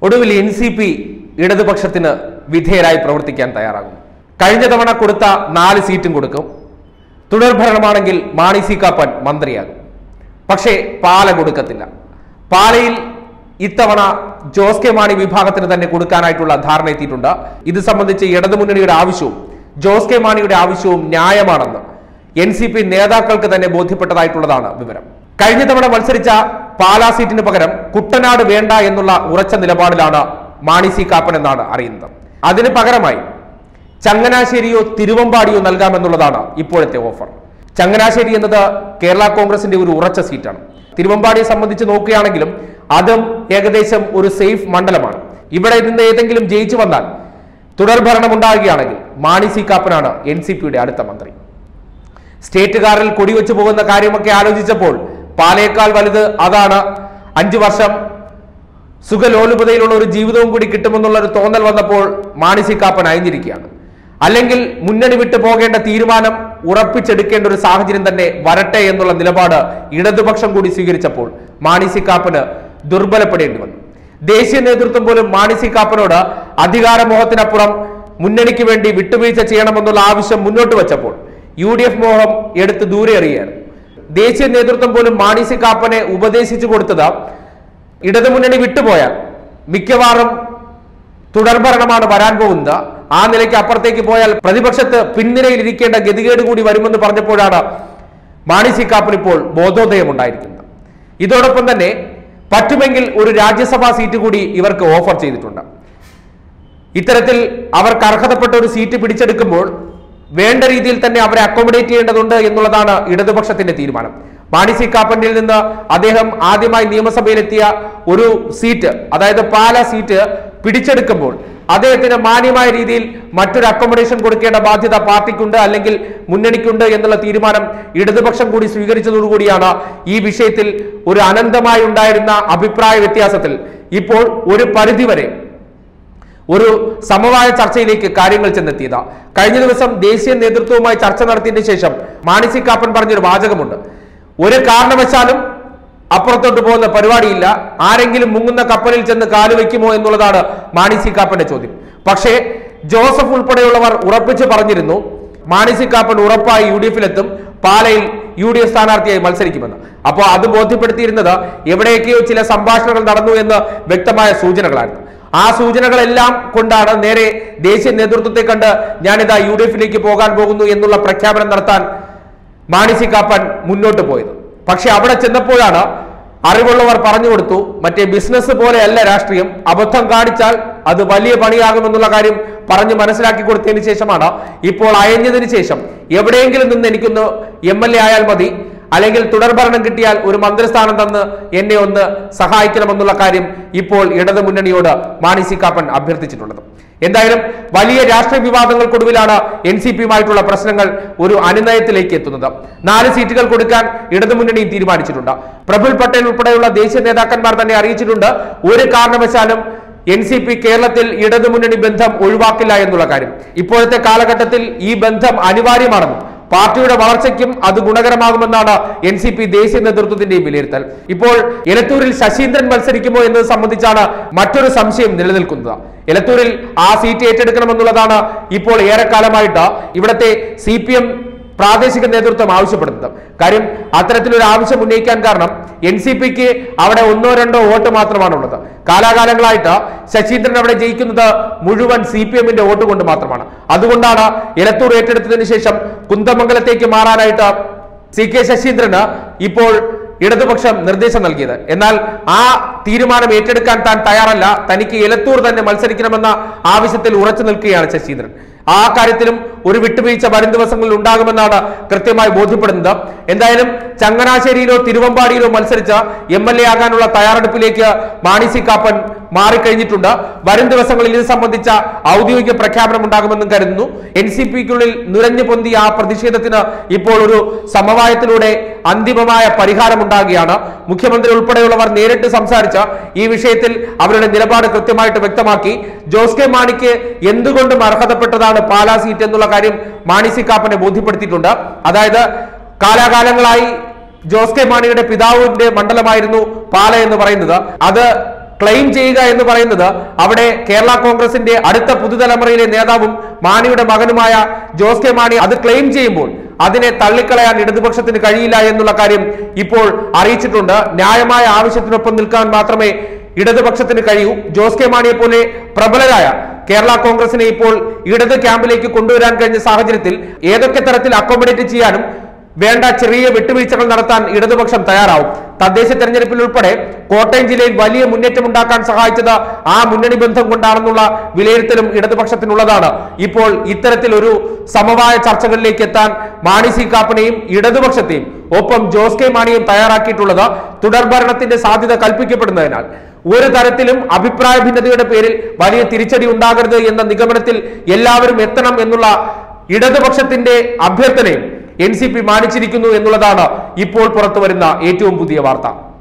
ഒടുവിൽ N C P ഇടതുപക്ഷത്തിന് വിധേയരായി പ്രവർത്തിക്കാൻ തയ്യാറാകും കഴിഞ്ഞ തവണ കൊടുത്ത നാല് സീറ്റും കൊടുക്കും തുടർഭരണമാണെങ്കിൽ മാണി സി കാപ്പൻ മന്ത്രിയാകും പക്ഷേ പാല കൊടുക്കത്തില്ല പാലയിൽ ഇത്തവണ ജോസ് കെ മാണി വിഭാഗത്തിന് തന്നെ കൊടുക്കാനായിട്ടുള്ള ധാരണ എത്തിയിട്ടുണ്ട് ഇത് സംബന്ധിച്ച് ഇടതുമുന്നണിയുടെ ആവശ്യവും ജോസ് കെ മാണിയുടെ ആവശ്യവും ന്യായമാണെന്ന് എൻ സി പി നേതാക്കൾക്ക് തന്നെ ബോധ്യപ്പെട്ടതായിട്ടുള്ളതാണ് വിവരം കഴിഞ്ഞ തവണ മത്സരിച്ച പാലാ സീറ്റിന് പകരം കുട്ടനാട് വേണ്ട എന്നുള്ള ഉറച്ച നിലപാടിലാണ് മാണി സി കാപ്പൻ എന്നാണ് അറിയുന്നത് അതിന് പകരമായി ചങ്ങനാശ്ശേരിയോ തിരുവമ്പാടിയോ നൽകാമെന്നുള്ളതാണ് ഇപ്പോഴത്തെ ഓഫർ ചങ്ങനാശ്ശേരി എന്നത് കേരള കോൺഗ്രസിന്റെ ഒരു ഉറച്ച സീറ്റാണ് തിരുവമ്പാടിയെ സംബന്ധിച്ച് നോക്കുകയാണെങ്കിലും അതും ഏകദേശം ഒരു സേഫ് മണ്ഡലമാണ് ഇവിടെ നിന്ന് ഏതെങ്കിലും ജയിച്ചു വന്നാൽ തുടർഭരണം ഉണ്ടാകുകയാണെങ്കിൽ മാണി സി കാപ്പനാണ് എൻ സി പിയുടെ അടുത്ത മന്ത്രി സ്റ്റേറ്റുകാരിൽ കൊടിവെച്ചു പോകുന്ന കാര്യമൊക്കെ ആലോചിച്ചപ്പോൾ പാലയേക്കാൾ വലുത് അതാണ് അഞ്ചു വർഷം സുഖലോലുപതയിലുള്ള ഒരു ജീവിതവും കൂടി കിട്ടുമെന്നുള്ള ഒരു തോന്നൽ വന്നപ്പോൾ മാണി കാപ്പൻ അയഞ്ഞിരിക്കുകയാണ് അല്ലെങ്കിൽ മുന്നണി വിട്ടു പോകേണ്ട തീരുമാനം ഉറപ്പിച്ചെടുക്കേണ്ട ഒരു സാഹചര്യം തന്നെ വരട്ടെ എന്നുള്ള നിലപാട് ഇടതുപക്ഷം കൂടി സ്വീകരിച്ചപ്പോൾ മാണി സി കാപ്പന് ദുർബലപ്പെടേണ്ടി വന്നു ദേശീയ നേതൃത്വം പോലും മാണി സി കാപ്പനോട് അധികാരമോഹത്തിനപ്പുറം മുന്നണിക്ക് വേണ്ടി വിട്ടുവീഴ്ച ചെയ്യണമെന്നുള്ള ആവശ്യം മുന്നോട്ട് വെച്ചപ്പോൾ യു ഡി എഫ് മോഹം എടുത്ത് ദൂരെ എറിയുകയാണ് ദേശീയ നേതൃത്വം പോലും മാണി സി കാപ്പനെ ഉപദേശിച്ചു കൊടുത്തത് ഇടതുമുന്നണി വിട്ടുപോയാൽ മിക്കവാറും തുടർഭരണമാണ് വരാൻ പോകുന്നത് ആ നിലയ്ക്ക് അപ്പുറത്തേക്ക് പോയാൽ പ്രതിപക്ഷത്ത് പിൻനിരയിൽ ഇരിക്കേണ്ട ഗതികേട് കൂടി വരുമെന്ന് പറഞ്ഞപ്പോഴാണ് മാണി സി കാപ്പൻ ഇപ്പോൾ ബോധോദയം ഉണ്ടായിരിക്കുന്നത് ഇതോടൊപ്പം തന്നെ പറ്റുമെങ്കിൽ ഒരു രാജ്യസഭാ സീറ്റ് കൂടി ഇവർക്ക് ഓഫർ ചെയ്തിട്ടുണ്ട് ഇത്തരത്തിൽ അവർക്ക് അർഹതപ്പെട്ട ഒരു സീറ്റ് പിടിച്ചെടുക്കുമ്പോൾ വേണ്ട രീതിയിൽ തന്നെ അവരെ അക്കോമഡേറ്റ് ചെയ്യേണ്ടതുണ്ട് എന്നുള്ളതാണ് ഇടതുപക്ഷത്തിന്റെ തീരുമാനം മാണി സി കാപ്പന്റിൽ നിന്ന് അദ്ദേഹം ആദ്യമായി നിയമസഭയിലെത്തിയ ഒരു സീറ്റ് അതായത് പാല സീറ്റ് പിടിച്ചെടുക്കുമ്പോൾ അദ്ദേഹത്തിന് മാന്യമായ രീതിയിൽ മറ്റൊരു അക്കോമഡേഷൻ കൊടുക്കേണ്ട ബാധ്യത പാർട്ടിക്കുണ്ട് അല്ലെങ്കിൽ മുന്നണിക്കുണ്ട് എന്നുള്ള തീരുമാനം ഇടതുപക്ഷം കൂടി സ്വീകരിച്ചതോടുകൂടിയാണ് ഈ വിഷയത്തിൽ ഒരു അനന്തമായി ഉണ്ടായിരുന്ന അഭിപ്രായ വ്യത്യാസത്തിൽ ഇപ്പോൾ ഒരു പരിധിവരെ ഒരു സമവായ ചർച്ചയിലേക്ക് കാര്യങ്ങൾ ചെന്നെത്തിയതാ കഴിഞ്ഞ ദിവസം ദേശീയ നേതൃത്വവുമായി ചർച്ച നടത്തിയതിനു ശേഷം മാണി സി കാപ്പൻ പറഞ്ഞൊരു വാചകമുണ്ട് ഒരു കാരണവശാലും അപ്പുറത്തോട്ട് പോകുന്ന പരിപാടിയില്ല ആരെങ്കിലും മുങ്ങുന്ന കപ്പലിൽ ചെന്ന് കാലുവെക്കുമോ എന്നുള്ളതാണ് മാണി സി കാപ്പന്റെ ചോദ്യം പക്ഷേ ജോസഫ് ഉൾപ്പെടെയുള്ളവർ ഉറപ്പിച്ച് പറഞ്ഞിരുന്നു മാണി സി കാപ്പൻ ഉറപ്പായി യു ഡി എഫിലെത്തും പാലയിൽ യു ഡി എഫ് സ്ഥാനാർത്ഥിയായി മത്സരിക്കുമെന്ന് അപ്പോൾ അത് ബോധ്യപ്പെടുത്തിയിരുന്നത് എവിടെയൊക്കെയോ ചില സംഭാഷണങ്ങൾ നടന്നു എന്ന് വ്യക്തമായ സൂചനകളായിരുന്നു ആ സൂചനകളെല്ലാം കൊണ്ടാണ് നേരെ ദേശീയ നേതൃത്വത്തെ കണ്ട് ഞാനിതാ യു ഡി എഫിലേക്ക് പോകാൻ പോകുന്നു എന്നുള്ള പ്രഖ്യാപനം നടത്താൻ മാണി സി കാപ്പൻ മുന്നോട്ട് പോയത് പക്ഷെ അവിടെ ചെന്നപ്പോഴാണ് അറിവുള്ളവർ പറഞ്ഞു കൊടുത്തു മറ്റേ ബിസിനസ് പോലെയല്ല രാഷ്ട്രീയം അബദ്ധം കാണിച്ചാൽ അത് വലിയ പണിയാകുമെന്നുള്ള കാര്യം പറഞ്ഞ് മനസ്സിലാക്കി കൊടുത്തതിന് ശേഷമാണ് ഇപ്പോൾ അയഞ്ഞതിന് ശേഷം എവിടെയെങ്കിലും നിന്ന് എനിക്കൊന്ന് എം എൽ എ ആയാൽ മതി അല്ലെങ്കിൽ തുടർഭരണം കിട്ടിയാൽ ഒരു മന്ത്രിസ്ഥാനം തന്ന് എന്നെ ഒന്ന് സഹായിക്കണമെന്നുള്ള കാര്യം ഇപ്പോൾ ഇടതു മുന്നണിയോട് മാണി സി കാപ്പൻ അഭ്യർത്ഥിച്ചിട്ടുള്ളത് എന്തായാലും വലിയ രാഷ്ട്രീയ വിവാദങ്ങൾക്കൊടുവിലാണ് എൻ സി പിയുമായിട്ടുള്ള പ്രശ്നങ്ങൾ ഒരു അനുനയത്തിലേക്ക് എത്തുന്നത് നാല് സീറ്റുകൾ കൊടുക്കാൻ ഇടതുമുന്നണിയും തീരുമാനിച്ചിട്ടുണ്ട് പ്രഫുൽ പട്ടേൽ ഉൾപ്പെടെയുള്ള ദേശീയ നേതാക്കന്മാർ തന്നെ അറിയിച്ചിട്ടുണ്ട് ഒരു കാരണവശാലും എൻ സി പി കേരളത്തിൽ ഇടതുമുന്നണി ബന്ധം ഒഴിവാക്കില്ല എന്നുള്ള കാര്യം ഇപ്പോഴത്തെ കാലഘട്ടത്തിൽ ഈ ബന്ധം അനിവാര്യമാണെന്നും പാർട്ടിയുടെ വളർച്ചയ്ക്കും അത് ഗുണകരമാകുമെന്നാണ് എൻ സി പി ദേശീയ നേതൃത്വത്തിന്റെയും വിലയിരുത്തൽ ഇപ്പോൾ എലത്തൂരിൽ ശശീന്ദ്രൻ മത്സരിക്കുമോ എന്നത് സംബന്ധിച്ചാണ് മറ്റൊരു സംശയം നിലനിൽക്കുന്നത് എലത്തൂരിൽ ആ സീറ്റ് ഏറ്റെടുക്കണമെന്നുള്ളതാണ് ഇപ്പോൾ ഏറെക്കാലമായിട്ട് ഇവിടത്തെ സി പി എം പ്രാദേശിക നേതൃത്വം ആവശ്യപ്പെടുന്നത് കാര്യം അത്തരത്തിലൊരു ആവശ്യം ഉന്നയിക്കാൻ കാരണം എൻ സി പിക്ക് അവിടെ ഒന്നോ രണ്ടോ വോട്ട് മാത്രമാണുള്ളത് കാലാകാലങ്ങളായിട്ട് ശശീന്ദ്രൻ അവിടെ ജയിക്കുന്നത് മുഴുവൻ സി പി എമ്മിന്റെ വോട്ട് കൊണ്ട് മാത്രമാണ് അതുകൊണ്ടാണ് എലത്തൂർ ഏറ്റെടുത്തതിന് ശേഷം കുന്തമംഗലത്തേക്ക് മാറാനായിട്ട് സി കെ ശശീന്ദ്രന് ഇപ്പോൾ ഇടതുപക്ഷം നിർദ്ദേശം നൽകിയത് എന്നാൽ ആ തീരുമാനം ഏറ്റെടുക്കാൻ താൻ തയ്യാറല്ല തനിക്ക് എലത്തൂർ തന്നെ മത്സരിക്കണമെന്ന ആവശ്യത്തിൽ ഉറച്ചു നിൽക്കുകയാണ് ശശീന്ദ്രൻ ആ കാര്യത്തിലും ഒരു വിട്ടുവീഴ്ച വരും ദിവസങ്ങളിൽ ഉണ്ടാകുമെന്നാണ് കൃത്യമായി ബോധ്യപ്പെടുന്നത് എന്തായാലും ചങ്ങനാശ്ശേരിയിലോ തിരുവമ്പാടിയിലോ മത്സരിച്ച എം എൽ എ ആകാനുള്ള തയ്യാറെടുപ്പിലേക്ക് മാണി സി കാപ്പൻ മാറിക്കഴിഞ്ഞിട്ടുണ്ട് വരും ദിവസങ്ങളിൽ ഇത് സംബന്ധിച്ച ഔദ്യോഗിക പ്രഖ്യാപനം ഉണ്ടാകുമെന്നും കരുതുന്നു എൻ സി പിക്കുള്ളിൽ നുരഞ്ഞു പൊന്തിയ ആ പ്രതിഷേധത്തിന് ഇപ്പോൾ ഒരു സമവായത്തിലൂടെ അന്തിമമായ പരിഹാരം ഉണ്ടാകുകയാണ് മുഖ്യമന്ത്രി ഉൾപ്പെടെയുള്ളവർ നേരിട്ട് സംസാരിച്ച ഈ വിഷയത്തിൽ അവരുടെ നിലപാട് കൃത്യമായിട്ട് വ്യക്തമാക്കി ജോസ് കെ മാണിക്ക് എന്തുകൊണ്ടും അർഹതപ്പെട്ടതാണ് പാലാ സീറ്റ് എന്നുള്ള കാര്യം മാണി സി കാപ്പനെ ബോധ്യപ്പെടുത്തിയിട്ടുണ്ട് അതായത് കാലാകാലങ്ങളായി ജോസ് കെ മാണിയുടെ പിതാവിന്റെ മണ്ഡലമായിരുന്നു പാല എന്ന് പറയുന്നത് അത് ക്ലെയിം ചെയ്യുക എന്ന് പറയുന്നത് അവിടെ കേരള കോൺഗ്രസിന്റെ അടുത്ത പുതുതലമുറയിലെ നേതാവും മാണിയുടെ മകനുമായ ജോസ് കെ മാണി അത് ക്ലെയിം ചെയ്യുമ്പോൾ അതിനെ തള്ളിക്കളയാൻ ഇടതുപക്ഷത്തിന് കഴിയില്ല എന്നുള്ള കാര്യം ഇപ്പോൾ അറിയിച്ചിട്ടുണ്ട് ന്യായമായ ആവശ്യത്തിനൊപ്പം നിൽക്കാൻ മാത്രമേ ഇടതുപക്ഷത്തിന് കഴിയൂ ജോസ് കെ മാണിയെ പോലെ പ്രബലരായ കേരള കോൺഗ്രസിനെ ഇപ്പോൾ ഇടത് ക്യാമ്പിലേക്ക് കൊണ്ടുവരാൻ കഴിഞ്ഞ സാഹചര്യത്തിൽ ഏതൊക്കെ തരത്തിൽ അക്കോമഡേറ്റ് ചെയ്യാനും വേണ്ട ചെറിയ വിട്ടുവീഴ്ചകൾ നടത്താൻ ഇടതുപക്ഷം തയ്യാറാവും തദ്ദേശ തെരഞ്ഞെടുപ്പിൽ ഉൾപ്പെടെ കോട്ടയം ജില്ലയിൽ വലിയ മുന്നേറ്റം ഉണ്ടാക്കാൻ സഹായിച്ചത് ആ മുന്നണി ബന്ധം കൊണ്ടാണെന്നുള്ള വിലയിരുത്തലും ഇടതുപക്ഷത്തിനുള്ളതാണ് ഇപ്പോൾ ഇത്തരത്തിൽ ഒരു സമവായ ചർച്ചകളിലേക്ക് എത്താൻ മാണി സി കാപ്പനെയും ഇടതുപക്ഷത്തെയും ഒപ്പം ജോസ് കെ മാണിയും തയ്യാറാക്കിയിട്ടുള്ളത് തുടർഭരണത്തിന്റെ സാധ്യത കൽപ്പിക്കപ്പെടുന്നതിനാൽ ഒരു തരത്തിലും അഭിപ്രായ ഭിന്നതയുടെ പേരിൽ വലിയ തിരിച്ചടി ഉണ്ടാകരുത് എന്ന നിഗമനത്തിൽ എല്ലാവരും എത്തണം എന്നുള്ള ഇടതുപക്ഷത്തിന്റെ അഭ്യർത്ഥനയും എൻ സി പി മാനിച്ചിരിക്കുന്നു എന്നുള്ളതാണ് ഇപ്പോൾ പുറത്തു വരുന്ന ഏറ്റവും പുതിയ വാർത്ത